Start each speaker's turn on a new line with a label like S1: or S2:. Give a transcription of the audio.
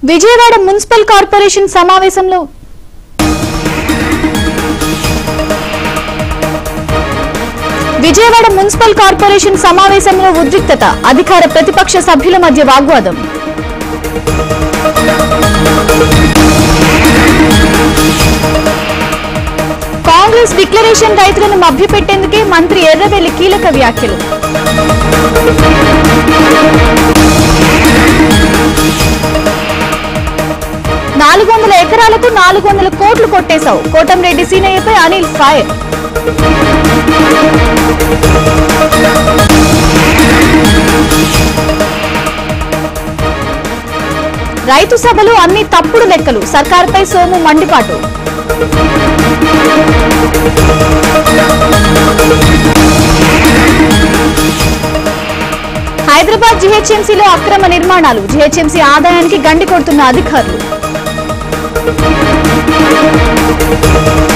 S1: Vijayawada municipal corporation సమావేశంలో Vijayawada municipal corporation సమావేశంలో ఉద్రిక్తత అధికార ప్రతిపక్ష సభ్యుల మధ్య వాగ్వాదం కాంగ్రెస్ డిక్లరేషన్ రైతులను మభ్యపెట్టేందుకే మంత్రి ఎర్రబెల్లి కీలక వ్యాఖ్యలు నాలుగు వందల ఎకరాలతో నాలుగు వందల కోట్లు కొట్టేశావు కోటంరెడ్డి సీనయ్యపై అనిల్ ఫైర్ రైతు సభలు అన్ని తప్పుడు లెక్కలు సర్కార్పై సోము మండిపాటు హైదరాబాద్ జీహెచ్ఎంసీలో అక్రమ నిర్మాణాలు జీహెచ్ఎంసీ ఆదాయానికి గండి కొడుతున్న అధికారులు